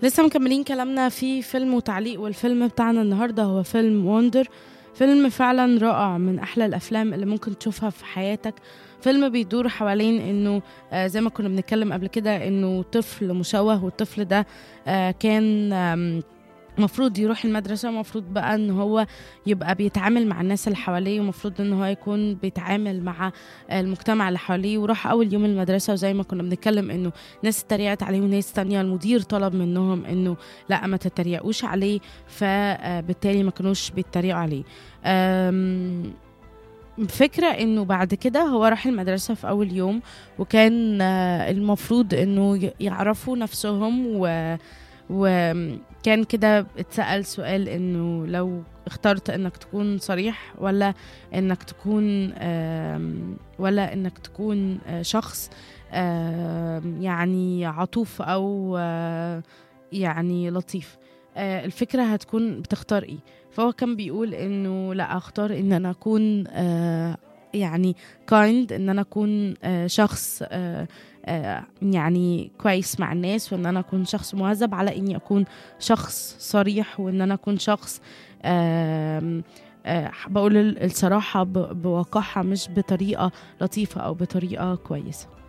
لسه مكملين كلامنا في فيلم وتعليق والفيلم بتاعنا النهارده هو فيلم وندر فيلم فعلا رائع من احلى الافلام اللي ممكن تشوفها في حياتك فيلم بيدور حوالين انه آه زي ما كنا بنتكلم قبل كده انه طفل مشوه والطفل ده آه كان آم مفروض يروح المدرسة مفروض بقى ان هو يبقى بيتعامل مع الناس اللي حواليه ومفروض ان هو يكون بيتعامل مع المجتمع اللي حواليه وراح اول يوم المدرسة وزي ما كنا بنتكلم انه ناس اتريقت عليه وناس تانية المدير طلب منهم انه لا ما تتريقوش عليه فبالتالي ما كانوش بيتريقوا عليه أم فكرة انه بعد كده هو راح المدرسة في اول يوم وكان آه، المفروض انه ي- يعرفوا نفسهم و وكان كده اتسأل سؤال انه لو اخترت انك تكون صريح ولا انك تكون آم، ولا انك تكون آه، شخص آم، يعني عطوف او آه، يعني لطيف آه، الفكرة هتكون بتختار ايه فهو كان بيقول انه لا اختار ان انا اكون آه، يعني كايند ان انا اكون آه، شخص آه، آه، يعني كويس مع الناس وان انا اكون شخص مهذب على اني اكون شخص صريح وان انا اكون شخص آم، آه، بقول ال- الصراحة ب- بوقاحة مش بطريقة لطيفة أو بطريقة كويسة